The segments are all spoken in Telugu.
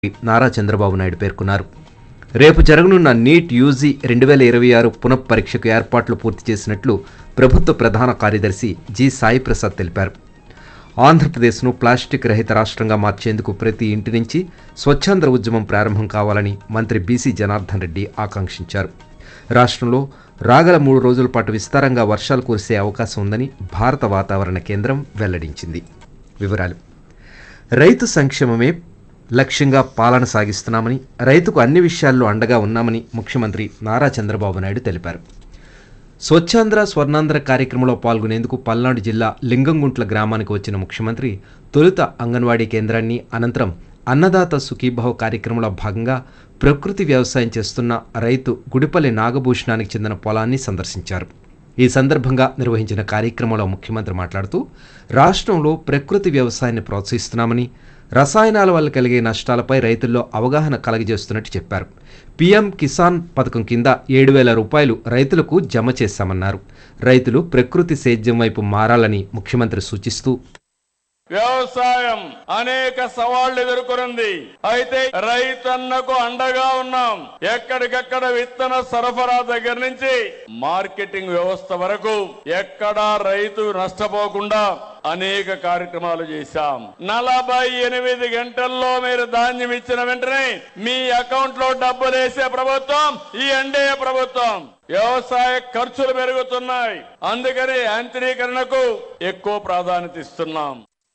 నారా చంద్రబాబు నాయుడు పేర్కొన్నారు రేపు జరగనున్న నీట్ యూజీ రెండు వేల ఇరవై ఆరు పునఃపరీక్షకు ఏర్పాట్లు పూర్తి చేసినట్లు ప్రభుత్వ ప్రధాన కార్యదర్శి జి సాయి ప్రసాద్ తెలిపారు ఆంధ్రప్రదేశ్ను ప్లాస్టిక్ రహిత రాష్ట్రంగా మార్చేందుకు ప్రతి ఇంటి నుంచి స్వచ్ఛాంధ్ర ఉద్యమం ప్రారంభం కావాలని మంత్రి బీసీ జనార్దన్ రెడ్డి ఆకాంక్షించారు రాష్ట్రంలో రాగల మూడు రోజుల పాటు విస్తారంగా వర్షాలు కురిసే అవకాశం ఉందని భారత వాతావరణ కేంద్రం వెల్లడించింది వివరాలు రైతు సంక్షేమమే లక్ష్యంగా పాలన సాగిస్తున్నామని రైతుకు అన్ని విషయాల్లో అండగా ఉన్నామని ముఖ్యమంత్రి నారా చంద్రబాబు నాయుడు తెలిపారు స్వచ్ఛాంధ్ర స్వర్ణాంధ్ర కార్యక్రమంలో పాల్గొనేందుకు పల్నాడు జిల్లా లింగంగుంట్ల గ్రామానికి వచ్చిన ముఖ్యమంత్రి తొలుత అంగన్వాడీ కేంద్రాన్ని అనంతరం అన్నదాత సుఖీభావ్ కార్యక్రమంలో భాగంగా ప్రకృతి వ్యవసాయం చేస్తున్న రైతు గుడిపల్లి నాగభూషణానికి చెందిన పొలాన్ని సందర్శించారు ఈ సందర్భంగా నిర్వహించిన కార్యక్రమంలో ముఖ్యమంత్రి మాట్లాడుతూ రాష్ట్రంలో ప్రకృతి వ్యవసాయాన్ని ప్రోత్సహిస్తున్నామని రసాయనాల వల్ల కలిగే నష్టాలపై రైతుల్లో అవగాహన కలగజేస్తున్నట్టు చెప్పారు పీఎం కిసాన్ పథకం కింద ఏడు వేల రూపాయలు రైతులకు జమ చేశామన్నారు రైతులు ప్రకృతి సేద్యం వైపు మారాలని ముఖ్యమంత్రి సూచిస్తూ వ్యవసాయం అనేక సవాళ్లు ఎదుర్కొంది అయితే రైతన్నకు అండగా ఉన్నాం ఎక్కడికక్కడ విత్తన సరఫరా దగ్గర నుంచి మార్కెటింగ్ వ్యవస్థ వరకు ఎక్కడా రైతు నష్టపోకుండా అనేక కార్యక్రమాలు చేశాం నలభై ఎనిమిది గంటల్లో మీరు ధాన్యం ఇచ్చిన వెంటనే మీ అకౌంట్ లో డబ్బులు వేసే ప్రభుత్వం ఈ ఎన్డీఏ ప్రభుత్వం వ్యవసాయ ఖర్చులు పెరుగుతున్నాయి అందుకని యాంత్రీకరణకు ఎక్కువ ప్రాధాన్యత ఇస్తున్నాం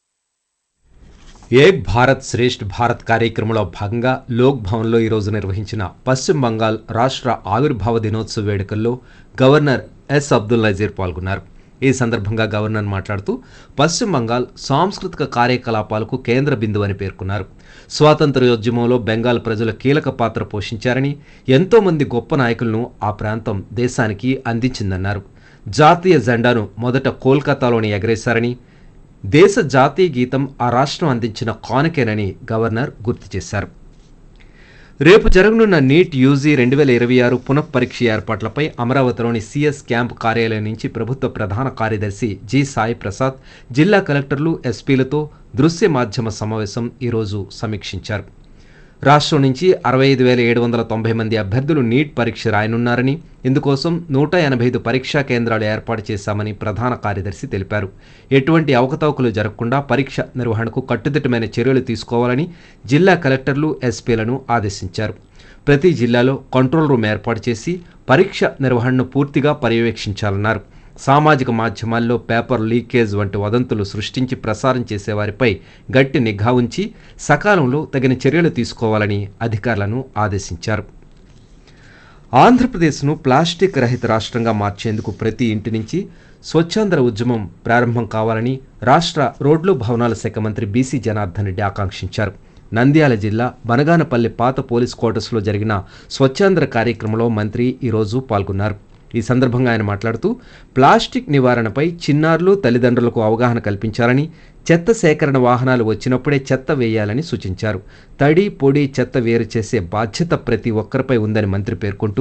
ఏక్ భారత్ శ్రేష్ఠ్ భారత్ కార్యక్రమంలో భాగంగా లోక్ భవన్లో ఈరోజు నిర్వహించిన పశ్చిమ బంగాల్ రాష్ట్ర ఆవిర్భావ దినోత్సవ వేడుకల్లో గవర్నర్ ఎస్ అబ్దుల్ నజీర్ పాల్గొన్నారు ఈ సందర్భంగా గవర్నర్ మాట్లాడుతూ పశ్చిమ బంగాల్ సాంస్కృతిక కార్యకలాపాలకు కేంద్ర బిందువు అని పేర్కొన్నారు స్వాతంత్ర్యోద్యమంలో బెంగాల్ ప్రజలు కీలక పాత్ర పోషించారని ఎంతోమంది గొప్ప నాయకులను ఆ ప్రాంతం దేశానికి అందించిందన్నారు జాతీయ జెండాను మొదట కోల్కతాలోని ఎగరేశారని దేశ జాతీయ గీతం ఆ రాష్ట్రం అందించిన కానుకేనని గవర్నర్ గుర్తు చేశారు రేపు జరగనున్న నీట్ యూజీ రెండు వేల ఇరవై ఆరు పునఃపరీక్ష ఏర్పాట్లపై అమరావతిలోని సిఎస్ క్యాంప్ కార్యాలయం నుంచి ప్రభుత్వ ప్రధాన కార్యదర్శి జి సాయి ప్రసాద్ జిల్లా కలెక్టర్లు ఎస్పీలతో దృశ్య మాధ్యమ సమావేశం ఈరోజు సమీక్షించారు రాష్ట్రం నుంచి అరవై ఐదు వేల ఏడు వందల తొంభై మంది అభ్యర్థులు నీట్ పరీక్ష రాయనున్నారని ఇందుకోసం నూట ఎనభై ఐదు పరీక్షా కేంద్రాలు ఏర్పాటు చేశామని ప్రధాన కార్యదర్శి తెలిపారు ఎటువంటి అవకతవకలు జరగకుండా పరీక్ష నిర్వహణకు కట్టుదిట్టమైన చర్యలు తీసుకోవాలని జిల్లా కలెక్టర్లు ఎస్పీలను ఆదేశించారు ప్రతి జిల్లాలో కంట్రోల్ రూమ్ ఏర్పాటు చేసి పరీక్ష నిర్వహణను పూర్తిగా పర్యవేక్షించాలన్నారు సామాజిక మాధ్యమాల్లో పేపర్ లీకేజ్ వంటి వదంతులు సృష్టించి ప్రసారం చేసేవారిపై గట్టి నిఘా ఉంచి సకాలంలో తగిన చర్యలు తీసుకోవాలని అధికారులను ఆదేశించారు ఆంధ్రప్రదేశ్ను ప్లాస్టిక్ రహిత రాష్ట్రంగా మార్చేందుకు ప్రతి ఇంటి నుంచి స్వచ్ఛాంధ్ర ఉద్యమం ప్రారంభం కావాలని రాష్ట్ర రోడ్లు భవనాల శాఖ మంత్రి బీసీ జనార్దన్ రెడ్డి ఆకాంక్షించారు నంద్యాల జిల్లా బనగానపల్లి పాత పోలీస్ క్వార్టర్స్లో జరిగిన స్వచ్ఛాంధ్ర కార్యక్రమంలో మంత్రి ఈరోజు పాల్గొన్నారు ఈ సందర్భంగా ఆయన మాట్లాడుతూ ప్లాస్టిక్ నివారణపై చిన్నారులు తల్లిదండ్రులకు అవగాహన కల్పించాలని చెత్త సేకరణ వాహనాలు వచ్చినప్పుడే చెత్త వేయాలని సూచించారు తడి పొడి చెత్త వేరు చేసే బాధ్యత ప్రతి ఒక్కరిపై ఉందని మంత్రి పేర్కొంటూ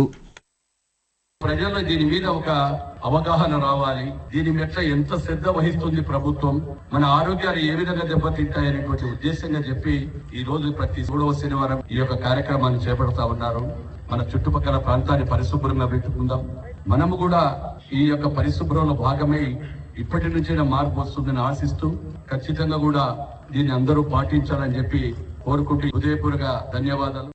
ప్రజల్లో దీని మీద ఒక అవగాహన రావాలి దీని మెట్ల ఎంత శ్రద్ధ వహిస్తుంది ప్రభుత్వం మన ఆరోగ్యాలు ఏ విధంగా దెబ్బతింటాయనేటువంటి ఉద్దేశంగా చెప్పి ఈ రోజు ప్రతి మూడవ శనివారం ఈ యొక్క కార్యక్రమాన్ని చేపడతా ఉన్నారు మన చుట్టుపక్కల ప్రాంతాన్ని పరిశుభ్రంగా పెట్టుకుందాం మనము కూడా ఈ యొక్క పరిశుభ్రంలో భాగమై ఇప్పటి నుంచే మార్పు వస్తుందని ఆశిస్తూ ఖచ్చితంగా కూడా దీన్ని అందరూ పాటించాలని చెప్పి కోరుకుంటూ హృదయపూర్వక ధన్యవాదాలు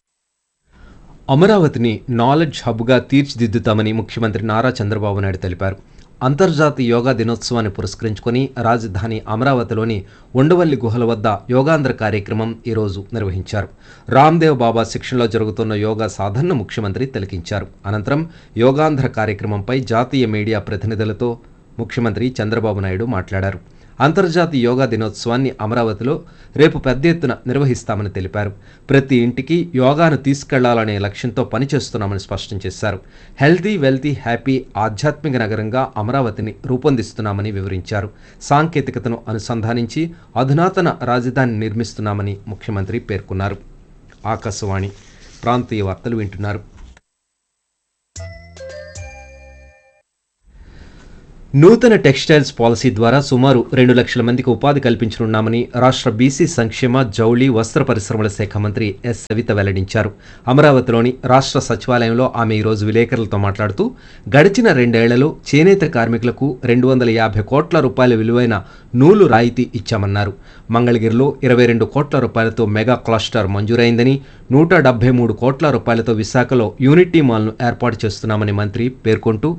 అమరావతిని నాలెడ్జ్ హబ్గా తీర్చిదిద్దుతామని ముఖ్యమంత్రి నారా చంద్రబాబు నాయుడు తెలిపారు అంతర్జాతీయ యోగా దినోత్సవాన్ని పురస్కరించుకొని రాజధాని అమరావతిలోని ఉండవల్లి గుహల వద్ద యోగాంధ్ర కార్యక్రమం ఈరోజు నిర్వహించారు రామ్దేవ్ బాబా శిక్షణలో జరుగుతున్న యోగా సాధనను ముఖ్యమంత్రి తిలకించారు అనంతరం యోగాంధ్ర కార్యక్రమంపై జాతీయ మీడియా ప్రతినిధులతో ముఖ్యమంత్రి చంద్రబాబు నాయుడు మాట్లాడారు అంతర్జాతీయ యోగా దినోత్సవాన్ని అమరావతిలో రేపు పెద్ద ఎత్తున నిర్వహిస్తామని తెలిపారు ప్రతి ఇంటికి యోగాను తీసుకెళ్లాలనే లక్ష్యంతో పనిచేస్తున్నామని స్పష్టం చేశారు హెల్తీ వెల్తీ హ్యాపీ ఆధ్యాత్మిక నగరంగా అమరావతిని రూపొందిస్తున్నామని వివరించారు సాంకేతికతను అనుసంధానించి అధునాతన రాజధాని నిర్మిస్తున్నామని ముఖ్యమంత్రి పేర్కొన్నారు ఆకాశవాణి ప్రాంతీయ వార్తలు వింటున్నారు నూతన టెక్స్టైల్స్ పాలసీ ద్వారా సుమారు రెండు లక్షల మందికి ఉపాధి కల్పించనున్నామని రాష్ట్ర బీసీ సంక్షేమ జౌళి వస్త్ర పరిశ్రమల శాఖ మంత్రి ఎస్ సవిత వెల్లడించారు అమరావతిలోని రాష్ట్ర సచివాలయంలో ఆమె ఈరోజు విలేకరులతో మాట్లాడుతూ గడిచిన రెండేళ్లలో చేనేత కార్మికులకు రెండు వందల యాభై కోట్ల రూపాయల విలువైన నూలు రాయితీ ఇచ్చామన్నారు మంగళగిరిలో ఇరవై రెండు కోట్ల రూపాయలతో మెగా క్లస్టర్ మంజూరైందని నూట డెబ్బై మూడు కోట్ల రూపాయలతో విశాఖలో యూనిటీ మాల్ను ఏర్పాటు చేస్తున్నామని మంత్రి పేర్కొంటూ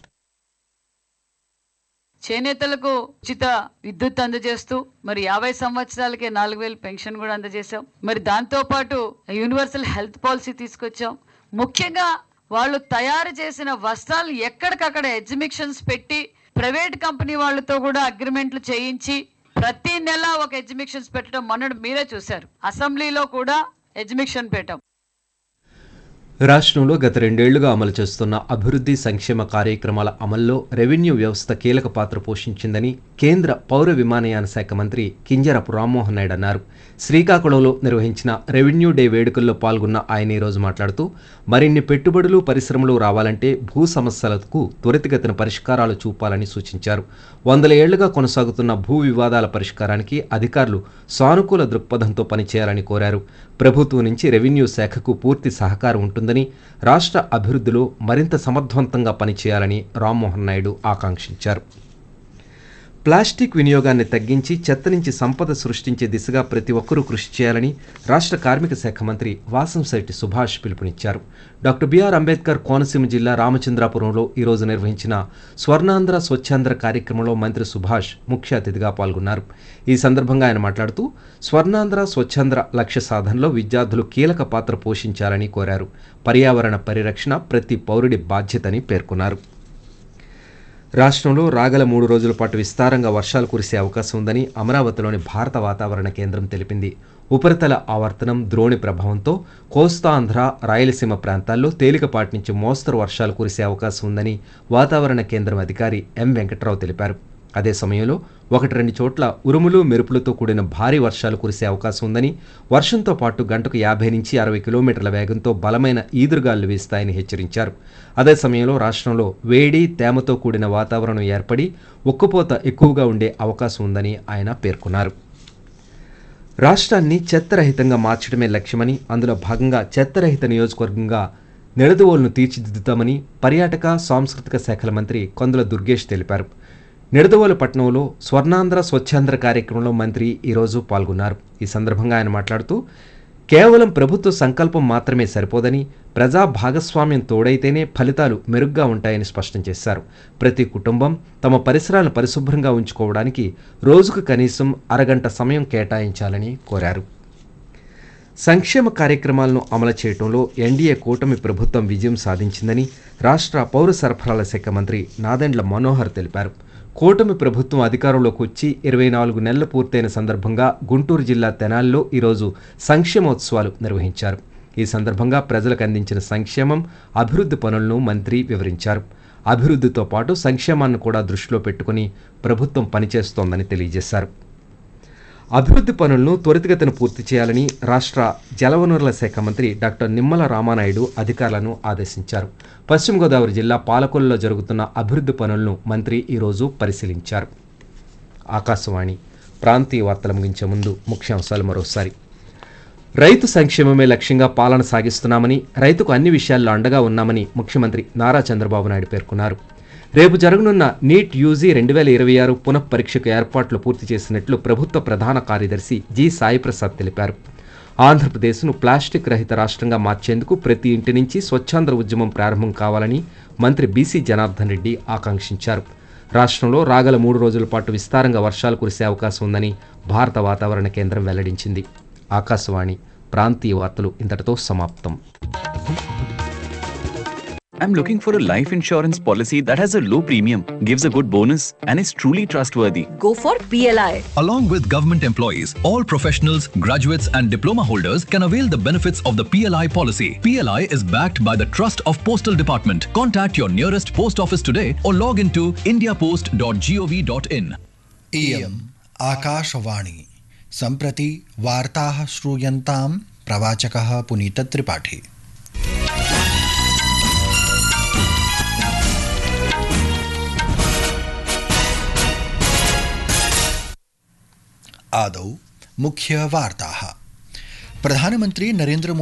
చేనేతలకు ఉచిత విద్యుత్ అందజేస్తూ మరి యాభై సంవత్సరాలకే నాలుగు వేలు పెన్షన్ కూడా అందజేశాం మరి దాంతో పాటు యూనివర్సల్ హెల్త్ పాలసీ తీసుకొచ్చాం ముఖ్యంగా వాళ్ళు తయారు చేసిన వస్త్రాలు ఎక్కడికక్కడ ఎగ్జిబిషన్స్ పెట్టి ప్రైవేట్ కంపెనీ వాళ్ళతో కూడా అగ్రిమెంట్లు చేయించి ప్రతి నెల ఒక ఎగ్జిబిషన్స్ పెట్టడం మొన్నటి మీరే చూశారు అసెంబ్లీలో కూడా ఎగ్జిబిషన్ పెట్టాం రాష్ట్రంలో గత రెండేళ్లుగా అమలు చేస్తున్న అభివృద్ధి సంక్షేమ కార్యక్రమాల అమల్లో రెవెన్యూ వ్యవస్థ కీలక పాత్ర పోషించిందని కేంద్ర పౌర విమానయాన శాఖ మంత్రి కింజరపు రామ్మోహన్ నాయుడు అన్నారు శ్రీకాకుళంలో నిర్వహించిన రెవెన్యూ డే వేడుకల్లో పాల్గొన్న ఆయన ఈరోజు మాట్లాడుతూ మరిన్ని పెట్టుబడులు పరిశ్రమలు రావాలంటే భూ సమస్యలకు త్వరితగతిన పరిష్కారాలు చూపాలని సూచించారు వందల ఏళ్లుగా కొనసాగుతున్న భూ వివాదాల పరిష్కారానికి అధికారులు సానుకూల దృక్పథంతో పనిచేయాలని కోరారు ప్రభుత్వం నుంచి రెవెన్యూ శాఖకు పూర్తి సహకారం ఉంటుందని రాష్ట్ర అభివృద్ధిలో మరింత సమర్థవంతంగా పనిచేయాలని రామ్మోహన్ నాయుడు ఆకాంక్షించారు ప్లాస్టిక్ వినియోగాన్ని తగ్గించి చెత్త నుంచి సంపద సృష్టించే దిశగా ప్రతి ఒక్కరూ కృషి చేయాలని రాష్ట్ర కార్మిక శాఖ మంత్రి వాసంశెట్టి సుభాష్ పిలుపునిచ్చారు డాక్టర్ బిఆర్ అంబేద్కర్ కోనసీమ జిల్లా రామచంద్రాపురంలో ఈరోజు నిర్వహించిన స్వర్ణాంధ్ర స్వచ్ఛాంధ్ర కార్యక్రమంలో మంత్రి సుభాష్ ముఖ్య అతిథిగా పాల్గొన్నారు ఈ సందర్భంగా ఆయన మాట్లాడుతూ స్వర్ణాంధ్ర స్వచ్ఛాంధ్ర లక్ష్య సాధనలో విద్యార్థులు కీలక పాత్ర పోషించాలని కోరారు పర్యావరణ పరిరక్షణ ప్రతి పౌరుడి బాధ్యతని పేర్కొన్నారు రాష్ట్రంలో రాగల మూడు రోజుల పాటు విస్తారంగా వర్షాలు కురిసే అవకాశం ఉందని అమరావతిలోని భారత వాతావరణ కేంద్రం తెలిపింది ఉపరితల ఆవర్తనం ద్రోణి ప్రభావంతో కోస్తాంధ్ర రాయలసీమ ప్రాంతాల్లో తేలికపాటి నుంచి మోస్తరు వర్షాలు కురిసే అవకాశం ఉందని వాతావరణ కేంద్రం అధికారి ఎం వెంకట్రావు తెలిపారు అదే సమయంలో ఒకటి రెండు చోట్ల ఉరుములు మెరుపులతో కూడిన భారీ వర్షాలు కురిసే అవకాశం ఉందని వర్షంతో పాటు గంటకు యాభై నుంచి అరవై కిలోమీటర్ల వేగంతో బలమైన ఈదురుగాలు వీస్తాయని హెచ్చరించారు అదే సమయంలో రాష్ట్రంలో వేడి తేమతో కూడిన వాతావరణం ఏర్పడి ఉక్కపోత ఎక్కువగా ఉండే అవకాశం ఉందని ఆయన పేర్కొన్నారు రాష్ట్రాన్ని చెత్తరహితంగా మార్చడమే లక్ష్యమని అందులో భాగంగా చెత్తరహిత నియోజకవర్గంగా నిడదవోలును తీర్చిదిద్దుతామని పర్యాటక సాంస్కృతిక శాఖల మంత్రి కొందల దుర్గేష్ తెలిపారు నిడదవోలు పట్టణంలో స్వర్ణాంధ్ర స్వచ్ఛాంధ్ర కార్యక్రమంలో మంత్రి ఈరోజు పాల్గొన్నారు ఈ సందర్భంగా ఆయన మాట్లాడుతూ కేవలం ప్రభుత్వ సంకల్పం మాత్రమే సరిపోదని ప్రజా భాగస్వామ్యం తోడైతేనే ఫలితాలు మెరుగ్గా ఉంటాయని స్పష్టం చేశారు ప్రతి కుటుంబం తమ పరిసరాలను పరిశుభ్రంగా ఉంచుకోవడానికి రోజుకు కనీసం అరగంట సమయం కేటాయించాలని కోరారు సంక్షేమ కార్యక్రమాలను అమలు చేయడంలో ఎన్డీఏ కూటమి ప్రభుత్వం విజయం సాధించిందని రాష్ట్ర పౌర సరఫరాల శాఖ మంత్రి నాదెండ్ల మనోహర్ తెలిపారు కూటమి ప్రభుత్వం అధికారంలోకి వచ్చి ఇరవై నాలుగు నెలలు పూర్తయిన సందర్భంగా గుంటూరు జిల్లా తెనాలిలో ఈరోజు సంక్షేమోత్సవాలు నిర్వహించారు ఈ సందర్భంగా ప్రజలకు అందించిన సంక్షేమం అభివృద్ధి పనులను మంత్రి వివరించారు అభివృద్ధితో పాటు సంక్షేమాన్ని కూడా దృష్టిలో పెట్టుకుని ప్రభుత్వం పనిచేస్తోందని తెలియజేశారు అభివృద్ధి పనులను త్వరితగతిన పూర్తి చేయాలని రాష్ట్ర జలవనరుల శాఖ మంత్రి డాక్టర్ నిమ్మల రామానాయుడు అధికారులను ఆదేశించారు పశ్చిమ గోదావరి జిల్లా పాలకొల్లులో జరుగుతున్న అభివృద్ధి పనులను మంత్రి ఈరోజు పరిశీలించారు ఆకాశవాణి ప్రాంతీయ వార్తలు ముగించే ముందు ముఖ్యాంశాలు మరోసారి రైతు సంక్షేమమే లక్ష్యంగా పాలన సాగిస్తున్నామని రైతుకు అన్ని విషయాల్లో అండగా ఉన్నామని ముఖ్యమంత్రి నారా చంద్రబాబు నాయుడు పేర్కొన్నారు రేపు జరగనున్న నీట్ యూజీ రెండు వేల ఇరవై ఆరు పునఃపరీక్షకు ఏర్పాట్లు పూర్తి చేసినట్లు ప్రభుత్వ ప్రధాన కార్యదర్శి జి సాయిప్రసాద్ తెలిపారు ఆంధ్రప్రదేశ్ను ప్లాస్టిక్ రహిత రాష్ట్రంగా మార్చేందుకు ప్రతి ఇంటి నుంచి స్వచ్ఛాంధ్ర ఉద్యమం ప్రారంభం కావాలని మంత్రి బీసీ జనార్దన్ రెడ్డి ఆకాంక్షించారు రాష్ట్రంలో రాగల మూడు రోజుల పాటు విస్తారంగా వర్షాలు కురిసే అవకాశం ఉందని భారత వాతావరణ కేంద్రం వెల్లడించింది ఆకాశవాణి ప్రాంతీయ వార్తలు ఇంతటితో సమాప్తం I'm looking for a life insurance policy that has a low premium, gives a good bonus, and is truly trustworthy. Go for PLI. Along with government employees, all professionals, graduates, and diploma holders can avail the benefits of the PLI policy. PLI is backed by the Trust of Postal Department. Contact your nearest post office today or log into indiapost.gov.in. इयम् आकाशवाणी सम्प्रति वार्ताः श्रूयन्तां प्रवाचकः पुनीतत्रिपाठी आदौ मुख्यवार्ताः प्रधानमन्त्री नरेन्द्र